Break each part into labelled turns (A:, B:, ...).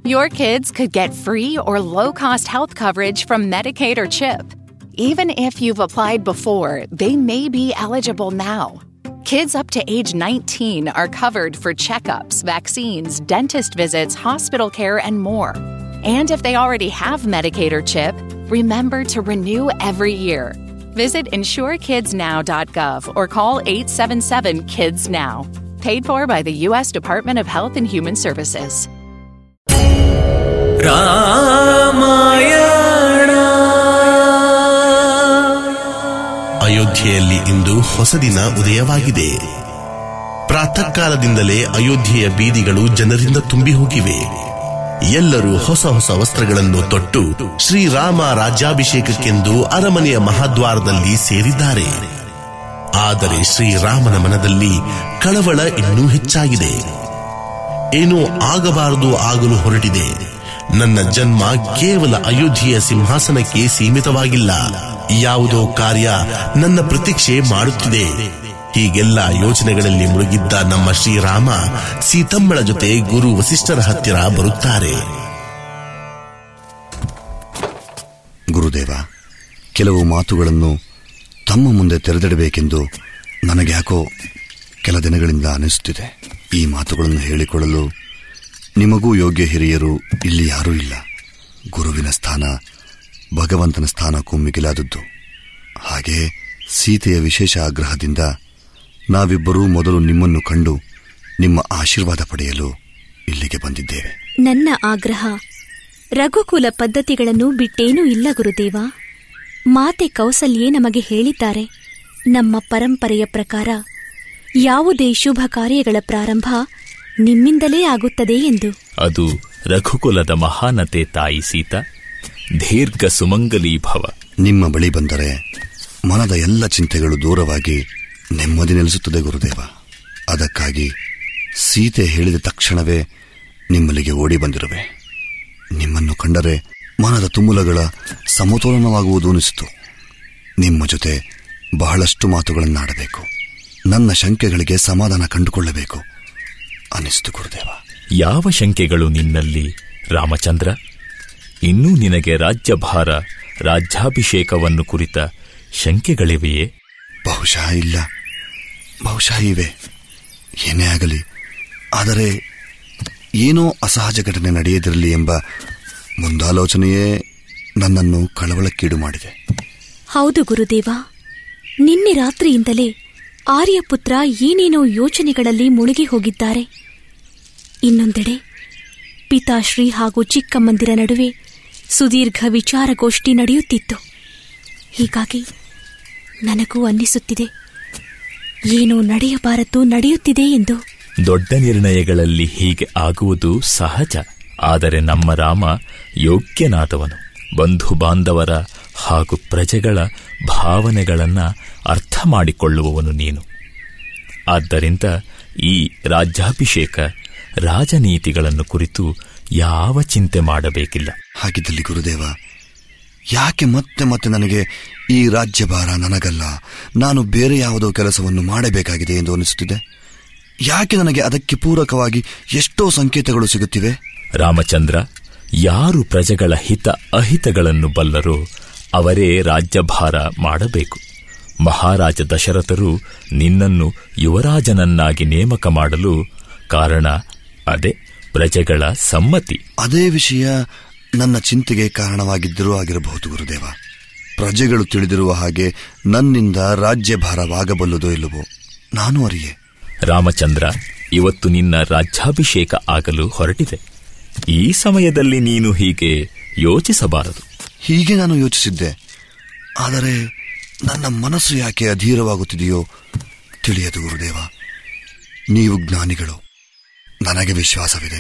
A: Your kids could get free or low cost health coverage from Medicaid or CHIP. Even if you've applied before, they may be eligible now. Kids up to age 19 are covered for checkups, vaccines, dentist visits, hospital care, and more. And if they already have Medicaid or CHIP, remember to renew every year. Visit insurekidsnow.gov or call 877 KIDS NOW. Paid for by the U.S. Department of Health and Human Services.
B: Ramayana
C: ಅಯೋಧ್ಯೆಯಲ್ಲಿ ಇಂದು ಹೊಸ ದಿನ ಉದಯವಾಗಿದೆ ಪ್ರಾತಃ ಕಾಲದಿಂದಲೇ ಅಯೋಧ್ಯೆಯ ಬೀದಿಗಳು ಜನರಿಂದ ತುಂಬಿ ಹೋಗಿವೆ ಎಲ್ಲರೂ ಹೊಸ ಹೊಸ ವಸ್ತ್ರಗಳನ್ನು ತೊಟ್ಟು ಶ್ರೀರಾಮ ರಾಜ್ಯಾಭಿಷೇಕಕ್ಕೆಂದು ಅರಮನೆಯ ಮಹಾದ್ವಾರದಲ್ಲಿ ಸೇರಿದ್ದಾರೆ ಆದರೆ ಶ್ರೀರಾಮನ ಮನದಲ್ಲಿ ಕಳವಳ ಇನ್ನೂ ಹೆಚ್ಚಾಗಿದೆ ಏನೋ ಆಗಬಾರದು ಆಗಲು ಹೊರಟಿದೆ ನನ್ನ ಜನ್ಮ ಕೇವಲ ಅಯೋಧ್ಯೆಯ ಸಿಂಹಾಸನಕ್ಕೆ ಸೀಮಿತವಾಗಿಲ್ಲ ಯಾವುದೋ ಕಾರ್ಯ ನನ್ನ ಪ್ರತೀಕ್ಷೆ ಮಾಡುತ್ತಿದೆ ಹೀಗೆಲ್ಲ ಯೋಚನೆಗಳಲ್ಲಿ ಮುಳುಗಿದ್ದ ನಮ್ಮ ಶ್ರೀರಾಮ ಸೀತಮ್ಮಳ ಜೊತೆ ಗುರು ವಸಿಷ್ಠರ ಹತ್ತಿರ ಬರುತ್ತಾರೆ
D: ಗುರುದೇವ ಕೆಲವು ಮಾತುಗಳನ್ನು ತಮ್ಮ ಮುಂದೆ ತೆರೆದಿಡಬೇಕೆಂದು ನನಗ್ಯಾಕೋ ಕೆಲ ದಿನಗಳಿಂದ ಅನಿಸುತ್ತಿದೆ ಈ ಮಾತುಗಳನ್ನು ಹೇಳಿಕೊಳ್ಳಲು ನಿಮಗೂ ಯೋಗ್ಯ ಹಿರಿಯರು ಇಲ್ಲಿ ಯಾರೂ ಇಲ್ಲ ಗುರುವಿನ ಸ್ಥಾನ ಭಗವಂತನ ಸ್ಥಾನಕ್ಕೂ ಮಿಗಿಲಾದದ್ದು ಹಾಗೆ ಸೀತೆಯ ವಿಶೇಷ ಆಗ್ರಹದಿಂದ ನಾವಿಬ್ಬರೂ ಮೊದಲು ನಿಮ್ಮನ್ನು ಕಂಡು ನಿಮ್ಮ ಆಶೀರ್ವಾದ ಪಡೆಯಲು ಇಲ್ಲಿಗೆ ಬಂದಿದ್ದೇವೆ
E: ನನ್ನ ಆಗ್ರಹ ರಘುಕುಲ ಪದ್ಧತಿಗಳನ್ನು ಬಿಟ್ಟೇನೂ ಇಲ್ಲ ಗುರುದೇವ ಮಾತೆ ಕೌಸಲ್ಯೇ ನಮಗೆ ಹೇಳಿದ್ದಾರೆ ನಮ್ಮ ಪರಂಪರೆಯ ಪ್ರಕಾರ ಯಾವುದೇ ಶುಭ ಕಾರ್ಯಗಳ ಪ್ರಾರಂಭ ನಿಮ್ಮಿಂದಲೇ ಆಗುತ್ತದೆ ಎಂದು
B: ಅದು ರಘುಕುಲದ ಮಹಾನತೆ ತಾಯಿ ಸೀತಾ ದೀರ್ಘ ಸುಮಂಗಲೀ ಭವ
D: ನಿಮ್ಮ ಬಳಿ ಬಂದರೆ ಮನದ ಎಲ್ಲ ಚಿಂತೆಗಳು ದೂರವಾಗಿ ನೆಮ್ಮದಿ ನೆಲೆಸುತ್ತದೆ ಗುರುದೇವ ಅದಕ್ಕಾಗಿ ಸೀತೆ ಹೇಳಿದ ತಕ್ಷಣವೇ ನಿಮ್ಮಲ್ಲಿಗೆ ಓಡಿ ಬಂದಿರುವೆ ನಿಮ್ಮನ್ನು ಕಂಡರೆ ಮನದ ತುಮುಲಗಳ ಸಮತೋಲನವಾಗುವುದು ಅನಿಸಿತು ನಿಮ್ಮ ಜೊತೆ ಬಹಳಷ್ಟು ಮಾತುಗಳನ್ನಾಡಬೇಕು ನನ್ನ ಶಂಕೆಗಳಿಗೆ ಸಮಾಧಾನ ಕಂಡುಕೊಳ್ಳಬೇಕು ಅನಿಸಿತು ಗುರುದೇವ
B: ಯಾವ ಶಂಕೆಗಳು ನಿನ್ನಲ್ಲಿ ರಾಮಚಂದ್ರ ಇನ್ನೂ ನಿನಗೆ ರಾಜ್ಯಭಾರ ರಾಜ್ಯಾಭಿಷೇಕವನ್ನು ಕುರಿತ ಶಂಕೆಗಳಿವೆಯೇ
D: ಬಹುಶಃ ಇಲ್ಲ ಬಹುಶಃ ಇವೆ ಏನೇ ಆಗಲಿ ಆದರೆ ಏನೋ ಅಸಹಜ ಘಟನೆ ನಡೆಯದಿರಲಿ ಎಂಬ ಮುಂದಾಲೋಚನೆಯೇ ನನ್ನನ್ನು ಕಳವಳಕ್ಕೀಡು ಮಾಡಿದೆ
E: ಹೌದು ಗುರುದೇವ ನಿನ್ನೆ ರಾತ್ರಿಯಿಂದಲೇ ಆರ್ಯಪುತ್ರ ಏನೇನೋ ಯೋಚನೆಗಳಲ್ಲಿ ಮುಳುಗಿ ಹೋಗಿದ್ದಾರೆ ಇನ್ನೊಂದೆಡೆ ಪಿತಾಶ್ರೀ ಹಾಗೂ ಚಿಕ್ಕಮ್ಮಂದಿರ ನಡುವೆ ಸುದೀರ್ಘ ವಿಚಾರಗೋಷ್ಠಿ ನಡೆಯುತ್ತಿತ್ತು ಹೀಗಾಗಿ ನನಗೂ ಅನ್ನಿಸುತ್ತಿದೆ ಏನೋ ನಡೆಯಬಾರದ್ದು ನಡೆಯುತ್ತಿದೆ ಎಂದು
B: ದೊಡ್ಡ ನಿರ್ಣಯಗಳಲ್ಲಿ ಹೀಗೆ ಆಗುವುದು ಸಹಜ ಆದರೆ ನಮ್ಮ ರಾಮ ಯೋಗ್ಯನಾದವನು ಬಂಧು ಬಾಂಧವರ ಹಾಗೂ ಪ್ರಜೆಗಳ ಭಾವನೆಗಳನ್ನ ಅರ್ಥ ಮಾಡಿಕೊಳ್ಳುವವನು ನೀನು ಆದ್ದರಿಂದ ಈ ರಾಜ್ಯಾಭಿಷೇಕ ರಾಜನೀತಿಗಳನ್ನು ಕುರಿತು ಯಾವ ಚಿಂತೆ ಮಾಡಬೇಕಿಲ್ಲ
D: ಹಾಗಿದ್ದಲ್ಲಿ ಗುರುದೇವ ಯಾಕೆ ಮತ್ತೆ ಮತ್ತೆ ನನಗೆ ಈ ರಾಜ್ಯಭಾರ ನನಗಲ್ಲ ನಾನು ಬೇರೆ ಯಾವುದೋ ಕೆಲಸವನ್ನು ಮಾಡಬೇಕಾಗಿದೆ ಎಂದು ಅನಿಸುತ್ತಿದೆ ಯಾಕೆ ನನಗೆ ಅದಕ್ಕೆ ಪೂರಕವಾಗಿ ಎಷ್ಟೋ ಸಂಕೇತಗಳು ಸಿಗುತ್ತಿವೆ
B: ರಾಮಚಂದ್ರ ಯಾರು ಪ್ರಜೆಗಳ ಹಿತ ಅಹಿತಗಳನ್ನು ಬಲ್ಲರೋ ಅವರೇ ರಾಜ್ಯಭಾರ ಮಾಡಬೇಕು ಮಹಾರಾಜ ದಶರಥರು ನಿನ್ನನ್ನು ಯುವರಾಜನನ್ನಾಗಿ ನೇಮಕ ಮಾಡಲು ಕಾರಣ ಅದೇ ಪ್ರಜೆಗಳ ಸಮ್ಮತಿ
D: ಅದೇ ವಿಷಯ ನನ್ನ ಚಿಂತೆಗೆ ಕಾರಣವಾಗಿದ್ದರೂ ಆಗಿರಬಹುದು ಗುರುದೇವ ಪ್ರಜೆಗಳು ತಿಳಿದಿರುವ ಹಾಗೆ ನನ್ನಿಂದ ರಾಜ್ಯಭಾರವಾಗಬಲ್ಲದೋ ಇಲ್ಲವೋ ನಾನು ಅರಿಯೆ
B: ರಾಮಚಂದ್ರ ಇವತ್ತು ನಿನ್ನ ರಾಜ್ಯಾಭಿಷೇಕ ಆಗಲು ಹೊರಟಿದೆ ಈ ಸಮಯದಲ್ಲಿ ನೀನು ಹೀಗೆ ಯೋಚಿಸಬಾರದು
D: ಹೀಗೆ ನಾನು ಯೋಚಿಸಿದ್ದೆ ಆದರೆ ನನ್ನ ಮನಸ್ಸು ಯಾಕೆ ಅಧೀರವಾಗುತ್ತಿದೆಯೋ ತಿಳಿಯದು ಗುರುದೇವ ನೀವು ಜ್ಞಾನಿಗಳು ನನಗೆ ವಿಶ್ವಾಸವಿದೆ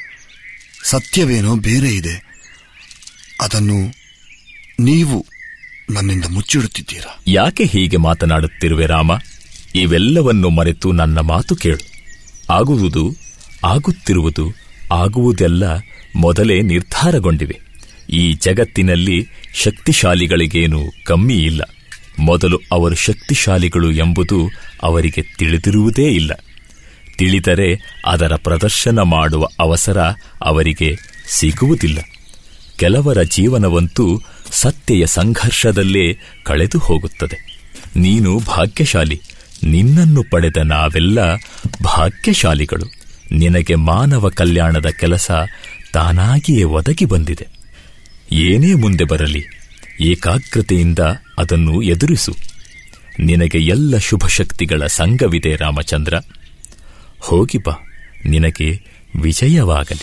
D: ಸತ್ಯವೇನೋ ಬೇರೆ ಇದೆ ಅದನ್ನು ನೀವು ನನ್ನಿಂದ ಮುಚ್ಚಿಡುತ್ತಿದ್ದೀರಾ
B: ಯಾಕೆ ಹೀಗೆ ಮಾತನಾಡುತ್ತಿರುವೆ ರಾಮ ಇವೆಲ್ಲವನ್ನು ಮರೆತು ನನ್ನ ಮಾತು ಕೇಳು ಆಗುವುದು ಆಗುತ್ತಿರುವುದು ಆಗುವುದೆಲ್ಲ ಮೊದಲೇ ನಿರ್ಧಾರಗೊಂಡಿವೆ ಈ ಜಗತ್ತಿನಲ್ಲಿ ಶಕ್ತಿಶಾಲಿಗಳಿಗೇನು ಕಮ್ಮಿ ಇಲ್ಲ ಮೊದಲು ಅವರು ಶಕ್ತಿಶಾಲಿಗಳು ಎಂಬುದು ಅವರಿಗೆ ತಿಳಿದಿರುವುದೇ ಇಲ್ಲ ತಿಳಿದರೆ ಅದರ ಪ್ರದರ್ಶನ ಮಾಡುವ ಅವಸರ ಅವರಿಗೆ ಸಿಗುವುದಿಲ್ಲ ಕೆಲವರ ಜೀವನವಂತೂ ಸತ್ಯೆಯ ಸಂಘರ್ಷದಲ್ಲೇ ಕಳೆದು ಹೋಗುತ್ತದೆ ನೀನು ಭಾಗ್ಯಶಾಲಿ ನಿನ್ನನ್ನು ಪಡೆದ ನಾವೆಲ್ಲ ಭಾಗ್ಯಶಾಲಿಗಳು ನಿನಗೆ ಮಾನವ ಕಲ್ಯಾಣದ ಕೆಲಸ ತಾನಾಗಿಯೇ ಒದಗಿ ಬಂದಿದೆ ಏನೇ ಮುಂದೆ ಬರಲಿ ಏಕಾಗ್ರತೆಯಿಂದ ಅದನ್ನು ಎದುರಿಸು ನಿನಗೆ ಎಲ್ಲ ಶುಭಶಕ್ತಿಗಳ ಸಂಘವಿದೆ ರಾಮಚಂದ್ರ ಹೋಗಿ ಬಾ ನಿನಗೆ ವಿಜಯವಾಗಲಿ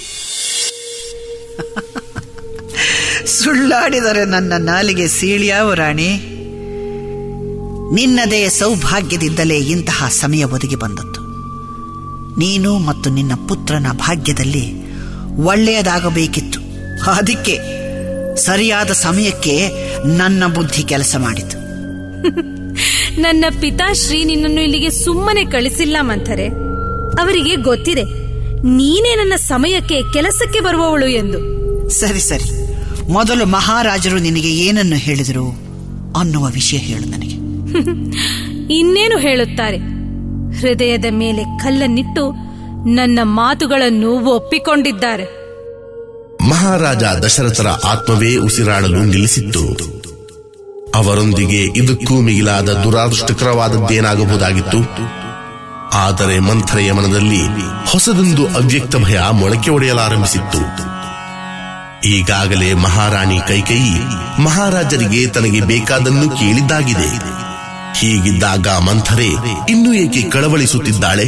F: ಸುಳ್ಳಾಡಿದರೆ ನನ್ನ ನಾಲಿಗೆ ಸೀಳಿಯಾವು ರಾಣಿ ನಿನ್ನದೇ ಸೌಭಾಗ್ಯದಿಂದಲೇ ಇಂತಹ ಸಮಯ ಒದಗಿ ಬಂದದ್ದು ನೀನು ಮತ್ತು ನಿನ್ನ ಪುತ್ರನ ಭಾಗ್ಯದಲ್ಲಿ ಒಳ್ಳೆಯದಾಗಬೇಕಿತ್ತು ಅದಕ್ಕೆ ಸರಿಯಾದ ಸಮಯಕ್ಕೆ ನನ್ನ ಬುದ್ಧಿ ಕೆಲಸ ಮಾಡಿತು
G: ನನ್ನ ಪಿತಾಶ್ರೀ ನಿನ್ನನ್ನು ಇಲ್ಲಿಗೆ ಸುಮ್ಮನೆ ಕಳಿಸಿಲ್ಲ ಮಂಥರೆ ಅವರಿಗೆ ಗೊತ್ತಿದೆ ನೀನೇ ನನ್ನ ಸಮಯಕ್ಕೆ ಕೆಲಸಕ್ಕೆ ಬರುವವಳು ಎಂದು
F: ಸರಿ ಸರಿ ಮೊದಲು ಮಹಾರಾಜರು ನಿನಗೆ ಏನನ್ನು ಹೇಳಿದರು ಅನ್ನುವ ವಿಷಯ ಹೇಳು ನನಗೆ
G: ಇನ್ನೇನು ಹೇಳುತ್ತಾರೆ ಹೃದಯದ ಮೇಲೆ ಕಲ್ಲನ್ನಿಟ್ಟು ನನ್ನ ಮಾತುಗಳನ್ನು ಒಪ್ಪಿಕೊಂಡಿದ್ದಾರೆ
C: ಮಹಾರಾಜ ದಶರಥರ ಆತ್ಮವೇ ಉಸಿರಾಡಲು ನಿಲ್ಲಿಸಿತ್ತು ಅವರೊಂದಿಗೆ ಇದಕ್ಕೂ ಮಿಗಿಲಾದ ದುರಾದೃಷ್ಟಕರವಾದದ್ದೇನಾಗಬಹುದಾಗಿತ್ತು ಆದರೆ ಮಂಥರೆಯ ಮನದಲ್ಲಿ ಹೊಸದೊಂದು ಅವ್ಯಕ್ತ ಭಯ ಮೊಳಕೆ ಒಡೆಯಲಾರಂಭಿಸಿತ್ತು ಈಗಾಗಲೇ ಮಹಾರಾಣಿ ಕೈಕೇಯಿ ಮಹಾರಾಜರಿಗೆ ತನಗೆ ಬೇಕಾದನ್ನು ಕೇಳಿದ್ದಾಗಿದೆ ಹೀಗಿದ್ದಾಗ ಮಂಥರೆ ಇನ್ನೂ ಏಕೆ ಕಳವಳಿಸುತ್ತಿದ್ದಾಳೆ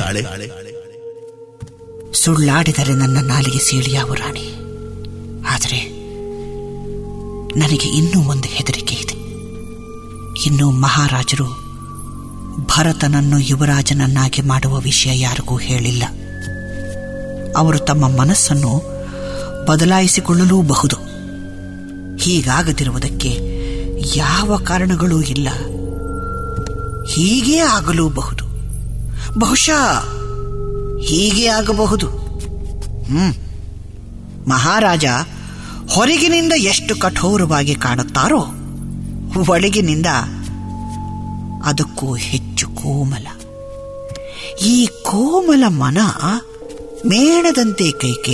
F: ಸುಳ್ಳಾಡಿದರೆ ನನ್ನ ನಾಲಿಗೆ ಸೀಳಿಯಾವು ರಾಣಿ ಆದರೆ ನನಗೆ ಇನ್ನೂ ಒಂದು ಹೆದರಿಕೆ ಇದೆ ಇನ್ನು ಮಹಾರಾಜರು ಭರತನನ್ನು ಯುವರಾಜನನ್ನಾಗಿ ಮಾಡುವ ವಿಷಯ ಯಾರಿಗೂ ಹೇಳಿಲ್ಲ ಅವರು ತಮ್ಮ ಮನಸ್ಸನ್ನು ಬದಲಾಯಿಸಿಕೊಳ್ಳಲೂಬಹುದು ಹೀಗಾಗದಿರುವುದಕ್ಕೆ ಯಾವ ಕಾರಣಗಳೂ ಇಲ್ಲ ಹೀಗೇ ಆಗಲೂಬಹುದು ಬಹುಶಃ ಹೀಗೆ ಆಗಬಹುದು ಹ್ಮ್ ಮಹಾರಾಜ ಹೊರಗಿನಿಂದ ಎಷ್ಟು ಕಠೋರವಾಗಿ ಕಾಣುತ್ತಾರೋ ಒಳಗಿನಿಂದ ಅದಕ್ಕೂ ಹೆಚ್ಚು ಕೋಮಲ ಈ ಕೋಮಲ ಮನ ಮೇಣದಂತೆ ಕೈಕೆ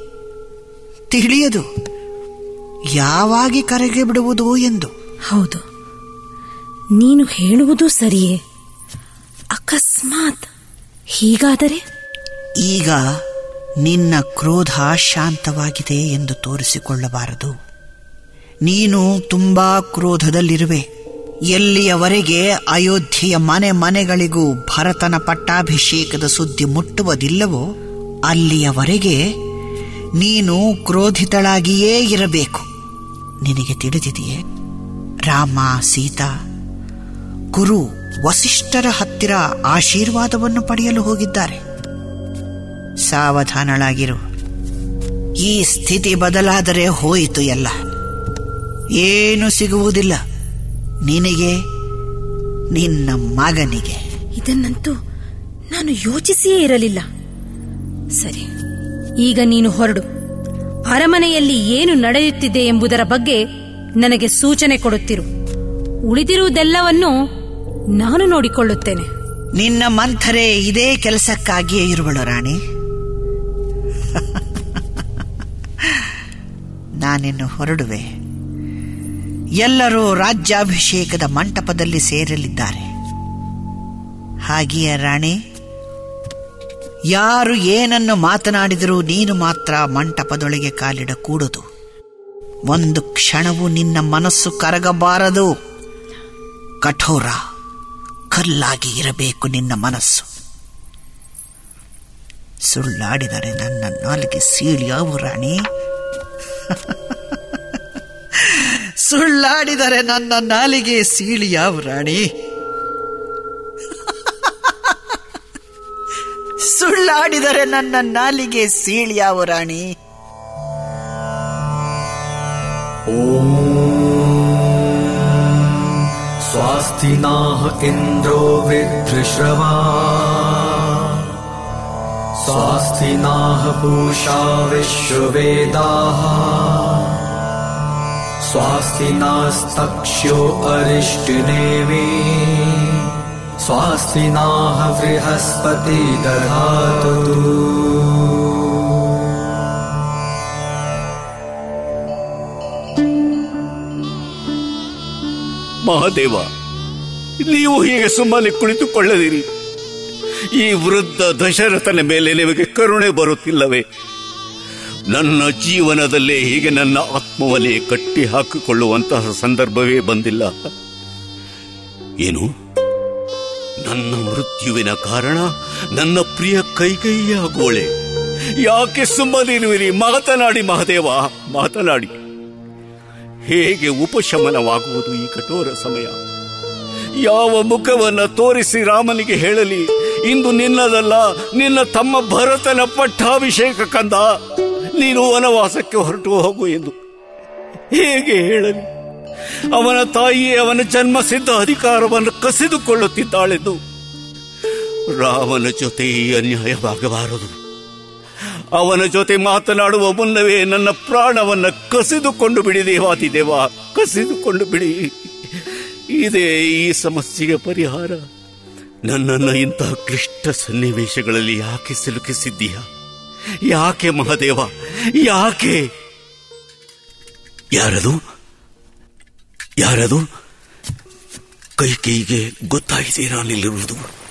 F: ತಿಳಿಯದು ಯಾವಾಗಿ ಕರೆಗೆ ಬಿಡುವುದು ಎಂದು
G: ಹೌದು ನೀನು ಹೇಳುವುದು ಸರಿಯೇ ಅಕಸ್ಮಾತ್ ಹೀಗಾದರೆ
F: ಈಗ ನಿನ್ನ ಕ್ರೋಧ ಶಾಂತವಾಗಿದೆ ಎಂದು ತೋರಿಸಿಕೊಳ್ಳಬಾರದು ನೀನು ತುಂಬಾ ಕ್ರೋಧದಲ್ಲಿರುವೆ ಎಲ್ಲಿಯವರೆಗೆ ಅಯೋಧ್ಯೆಯ ಮನೆ ಮನೆಗಳಿಗೂ ಭರತನ ಪಟ್ಟಾಭಿಷೇಕದ ಸುದ್ದಿ ಮುಟ್ಟುವುದಿಲ್ಲವೋ ಅಲ್ಲಿಯವರೆಗೆ ನೀನು ಕ್ರೋಧಿತಳಾಗಿಯೇ ಇರಬೇಕು ನಿನಗೆ ತಿಳಿದಿದೆಯೇ ರಾಮ ಸೀತಾ ಗುರು ವಸಿಷ್ಠರ ಹತ್ತಿರ ಆಶೀರ್ವಾದವನ್ನು ಪಡೆಯಲು ಹೋಗಿದ್ದಾರೆ ಸಾವಧಾನಳಾಗಿರು ಈ ಸ್ಥಿತಿ ಬದಲಾದರೆ ಹೋಯಿತು ಎಲ್ಲ ಏನು ಸಿಗುವುದಿಲ್ಲ ನಿನಗೆ ನಿನ್ನ ಮಗನಿಗೆ
G: ಇದನ್ನಂತೂ ನಾನು ಯೋಚಿಸಿಯೇ ಇರಲಿಲ್ಲ ಸರಿ ಈಗ ನೀನು ಹೊರಡು ಅರಮನೆಯಲ್ಲಿ ಏನು ನಡೆಯುತ್ತಿದೆ ಎಂಬುದರ ಬಗ್ಗೆ ನನಗೆ ಸೂಚನೆ ಕೊಡುತ್ತಿರು ಉಳಿದಿರುವುದೆಲ್ಲವನ್ನು ನಾನು ನೋಡಿಕೊಳ್ಳುತ್ತೇನೆ
F: ನಿನ್ನ ಮಂಥರೆ ಇದೇ ಕೆಲಸಕ್ಕಾಗಿಯೇ ಇರುವಳು ರಾಣಿ ನಾನಿನ್ನು ಹೊರಡುವೆ ಎಲ್ಲರೂ ರಾಜ್ಯಾಭಿಷೇಕದ ಮಂಟಪದಲ್ಲಿ ಸೇರಲಿದ್ದಾರೆ ಹಾಗೆಯೇ ರಾಣಿ ಯಾರು ಏನನ್ನು ಮಾತನಾಡಿದರೂ ನೀನು ಮಾತ್ರ ಮಂಟಪದೊಳಗೆ ಕಾಲಿಡಕೂಡದು ಒಂದು ಕ್ಷಣವೂ ನಿನ್ನ ಮನಸ್ಸು ಕರಗಬಾರದು ಕಠೋರ ಕಲ್ಲಾಗಿ ಇರಬೇಕು ನಿನ್ನ ಮನಸ್ಸು ಸುಳ್ಳಾಡಿದರೆ ನನ್ನ ನಾಲಿಗೆ ಸೀಳಿಯಾವು ರಾಣಿ ಸುಳ್ಳಾಡಿದರೆ ನನ್ನ ನಾಲಿಗೆ ಸೀಳಿಯಾವು ರಾಣಿ ಸುಳ್ಳಾಡಿದರೆ ನನ್ನ ನಾಲಿಗೆ ಸೀಳಿಯಾವು ರಾಣಿ
H: स्वास्ति नाह इन्द्रो वृद्धश्रवा स्वास्ति नाह पूषा विश्ववेदाः स्वास्ति नास्तक्ष्यो अरिष्टनेमि स्वस्ति नाह बृहस्पति दधातु
I: ಮಹಾದೇವ ನೀವು ಹೀಗೆ ಸುಮ್ಮನೆ ಕುಳಿತುಕೊಳ್ಳದಿರಿ ಈ ವೃದ್ಧ ದಶರಥನ ಮೇಲೆ ನಿಮಗೆ ಕರುಣೆ ಬರುತ್ತಿಲ್ಲವೇ ನನ್ನ ಜೀವನದಲ್ಲೇ ಹೀಗೆ ನನ್ನ ಆತ್ಮವನ್ನೇ ಕಟ್ಟಿ ಹಾಕಿಕೊಳ್ಳುವಂತಹ ಸಂದರ್ಭವೇ ಬಂದಿಲ್ಲ ಏನು ನನ್ನ ಮೃತ್ಯುವಿನ ಕಾರಣ ನನ್ನ ಪ್ರಿಯ ಕೈಕೈಯ ಗೋಳೆ ಯಾಕೆ ಸುಮ್ಮನಿರುವಿರಿ ಮಾತನಾಡಿ ಮಹಾದೇವ ಮಾತನಾಡಿ ಹೇಗೆ ಉಪಶಮನವಾಗುವುದು ಈ ಕಠೋರ ಸಮಯ ಯಾವ ಮುಖವನ್ನ ತೋರಿಸಿ ರಾಮನಿಗೆ ಹೇಳಲಿ ಇಂದು ನಿನ್ನದಲ್ಲ ನಿನ್ನ ತಮ್ಮ ಭರತನ ಪಟ್ಟಾಭಿಷೇಕ ಕಂದ ನೀನು ವನವಾಸಕ್ಕೆ ಹೊರಟು ಹೋಗು ಎಂದು ಹೇಗೆ ಹೇಳಲಿ ಅವನ ತಾಯಿಯೇ ಅವನ ಜನ್ಮಸಿದ್ಧ ಅಧಿಕಾರವನ್ನು ಕಸಿದುಕೊಳ್ಳುತ್ತಿದ್ದಾಳೆಂದು ರಾಮನ ಜೊತೆ ಈ ಅನ್ಯಾಯವಾಗಬಾರದು ಅವನ ಜೊತೆ ಮಾತನಾಡುವ ಮುನ್ನವೇ ನನ್ನ ಪ್ರಾಣವನ್ನ ಕಸಿದುಕೊಂಡು ಬಿಡಿ ದೇವಾದಿದೇವ ಕಸಿದುಕೊಂಡು ಬಿಡಿ ಇದೇ ಈ ಸಮಸ್ಯೆಗೆ ಪರಿಹಾರ ನನ್ನನ್ನು ಇಂತಹ ಕ್ಲಿಷ್ಟ ಸನ್ನಿವೇಶಗಳಲ್ಲಿ ಯಾಕೆ ಸಿಲುಕಿಸಿದ್ದೀಯ ಯಾಕೆ ಮಹಾದೇವ ಯಾಕೆ ಯಾರದು ಯಾರದು ಕೈ ಕೈಗೆ ಗೊತ್ತಾಗಿದೆ ನಾನಿಲ್ಲಿರುವುದು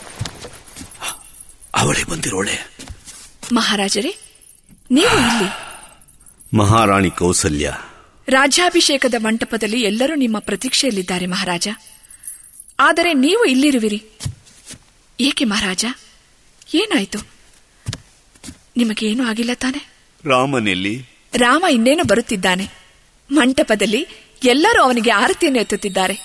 I: ಅವಳೇ ಬಂದಿರೋಳೆ
J: ಮಹಾರಾಜರೇ ನೀವು ಇಲ್ಲಿ
I: ಮಹಾರಾಣಿ ಕೌಸಲ್ಯ
J: ರಾಜ್ಯಾಭಿಷೇಕದ ಮಂಟಪದಲ್ಲಿ ಎಲ್ಲರೂ ನಿಮ್ಮ ಪ್ರತೀಕ್ಷೆಯಲ್ಲಿದ್ದಾರೆ ಮಹಾರಾಜ ಆದರೆ ನೀವು ಇಲ್ಲಿರುವಿರಿ ಏಕೆ ಮಹಾರಾಜ ಏನಾಯ್ತು ನಿಮಗೇನು ಆಗಿಲ್ಲ ತಾನೆ
I: ರಾಮನೆಲ್ಲಿ
J: ರಾಮ ಇನ್ನೇನು ಬರುತ್ತಿದ್ದಾನೆ ಮಂಟಪದಲ್ಲಿ ಎಲ್ಲರೂ ಅವನಿಗೆ ಆರತಿಯನ್ನು ಎತ್ತುತ್ತಿದ್ದಾರೆ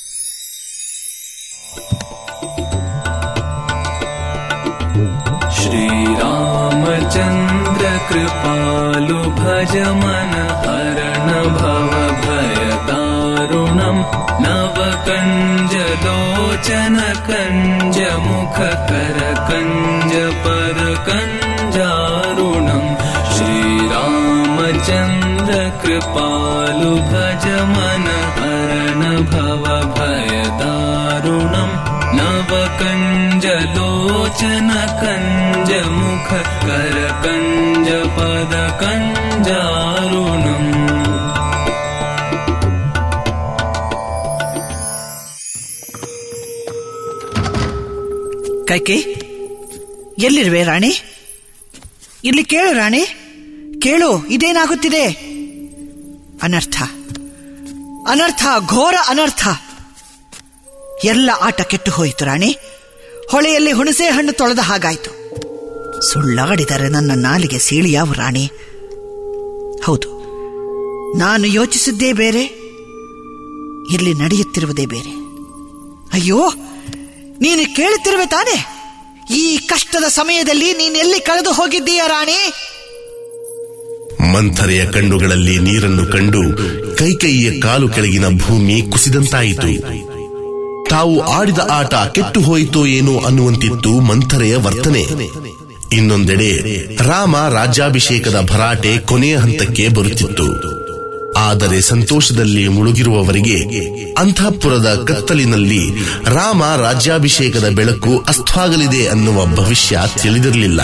K: श्रीरामचन्द्र कृपालु भज मन हरण भव भयदारुणम् नव कञ्ज लोचन कञ्ज मुख कर कञ्ज पर कञ्जारुणम् श्रीरामचन्द्र कृपालु भज मन हरण भव भयदारुणम् नव कञ्ज लोचन कञ्ज मुख कर कञ्ज पद कञ्जारुणम्
F: ಕೈಕೆ ಎಲ್ಲಿರುವೆ ರಾಣಿ ಇಲ್ಲಿ ಕೇಳು ರಾಣಿ ಕೇಳು ಇದೇನಾಗುತ್ತಿದೆ ಅನರ್ಥ ಅನರ್ಥ ಘೋರ ಅನರ್ಥ ಎಲ್ಲ ಆಟ ಕೆಟ್ಟು ಹೋಯಿತು ರಾಣಿ ಹೊಳೆಯಲ್ಲಿ ಹುಣಸೆ ಹಣ್ಣು ತೊಳೆದ ಹಾಗಾಯ್ತು ಸುಳ್ಳಾಡಿದರೆ ನನ್ನ ನಾಲಿಗೆ ಸೀಳಿಯಾವು ರಾಣಿ ಹೌದು ನಾನು ಯೋಚಿಸಿದ್ದೇ ಬೇರೆ ಇಲ್ಲಿ ನಡೆಯುತ್ತಿರುವುದೇ ಬೇರೆ ಅಯ್ಯೋ ನೀನು ಕೇಳುತ್ತಿರುವೆ ತಾನೆ ಈ ಕಷ್ಟದ ಸಮಯದಲ್ಲಿ ನೀನೆಲ್ಲಿ ಕಳೆದು ಹೋಗಿದ್ದೀಯ ರಾಣಿ
C: ಮಂಥರೆಯ ಕಣ್ಣುಗಳಲ್ಲಿ ನೀರನ್ನು ಕಂಡು ಕೈಕೈಯ ಕಾಲು ಕೆಳಗಿನ ಭೂಮಿ ಕುಸಿದಂತಾಯಿತು ತಾವು ಆಡಿದ ಆಟ ಕೆಟ್ಟು ಹೋಯಿತೋ ಏನೋ ಅನ್ನುವಂತಿತ್ತು ಮಂಥರೆಯ ವರ್ತನೆ ಇನ್ನೊಂದೆಡೆ ರಾಮ ರಾಜ್ಯಾಭಿಷೇಕದ ಭರಾಟೆ ಕೊನೆಯ ಹಂತಕ್ಕೆ ಬರುತ್ತಿತ್ತು ಆದರೆ ಸಂತೋಷದಲ್ಲಿ ಮುಳುಗಿರುವವರಿಗೆ ಅಂತಃಪುರದ ಕತ್ತಲಿನಲ್ಲಿ ರಾಮ ರಾಜ್ಯಾಭಿಷೇಕದ ಬೆಳಕು ಅಸ್ಥವಾಗಲಿದೆ ಅನ್ನುವ ಭವಿಷ್ಯ ತಿಳಿದಿರಲಿಲ್ಲ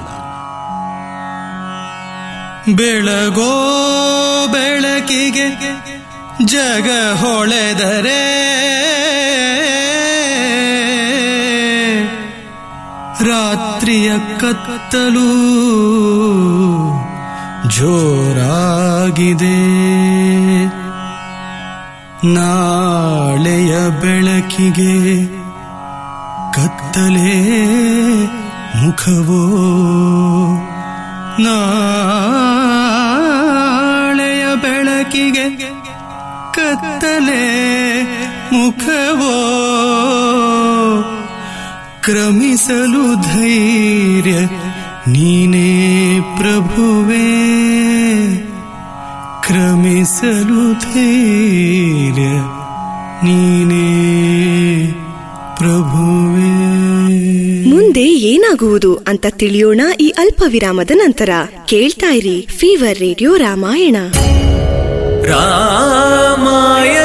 K: ಬೆಳಗೋ ಬೆಳಕಿಗೆ ಜಗ ಹೊಳೆದರೆ ರಾತ್ರಿಯ ಕತ್ತಲು ಜೋರಾಗಿದೆ ನಾಳೆಯ ಬೆಳಕಿಗೆ ಕತ್ತಲೆ ಮುಖವೋ ನಾಳೆಯ ಬೆಳಕಿಗೆ ಕತ್ತಲೆ ಮುಖವೋ ಕ್ರಮಿಸಲು ಧೈರ್ಯ ನೀನೇ ಪ್ರಭುವೇ ಕ್ರಮಿಸಲು ಧೈರ್ಯ ನೀನೇ ಪ್ರಭುವೇ
L: ಮುಂದೆ ಏನಾಗುವುದು ಅಂತ ತಿಳಿಯೋಣ ಈ ಅಲ್ಪ ವಿರಾಮದ ನಂತರ ಕೇಳ್ತಾ ಇರಿ ಫೀವರ್ ರೇಡಿಯೋ ರಾಮಾಯಣ
K: ರಾಮಾಯಣ